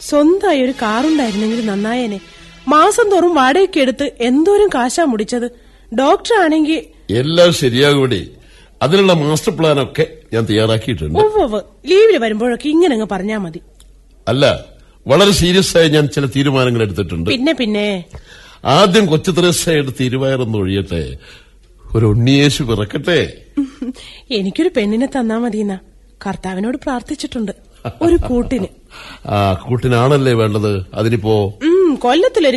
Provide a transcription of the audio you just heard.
സ്വന്തമായി ഒരു കാറുണ്ടായിരുന്നെങ്കിൽ നന്നായേനെ മാസം തോറും വാടകയ്ക്ക് എടുത്ത് എന്തോരം കാശാ മുടിച്ചത് ഡോക്ടർ ആണെങ്കിൽ എല്ലാം ശരിയാകൂടി അതിനുള്ള മാസ്റ്റർ പ്ലാൻ ഒക്കെ ഞാൻ തയ്യാറാക്കിയിട്ടുണ്ട് ഉവ്വ് ലീവില് വരുമ്പോഴൊക്കെ ഇങ്ങനെ അങ്ങ് പറഞ്ഞാ മതി അല്ല വളരെ സീരിയസ് ആയി ഞാൻ ചില തീരുമാനങ്ങൾ എടുത്തിട്ടുണ്ട് പിന്നെ പിന്നെ ആദ്യം കൊച്ചു തെരേസയുടെ തിരുവയറൊന്ന് ഒഴിയട്ടെ ഒരു ഉണ്ണിയേശു പിറക്കട്ടെ എനിക്കൊരു പെണ്ണിനെ തന്നാ മതിയെന്നാ കർത്താവിനോട് പ്രാർത്ഥിച്ചിട്ടുണ്ട് ഒരു കൂട്ടിന് ആ കൂട്ടിനാണല്ലേ വേണ്ടത് അതിനിപ്പോ ഉം കൊല്ലത്തിലൊരു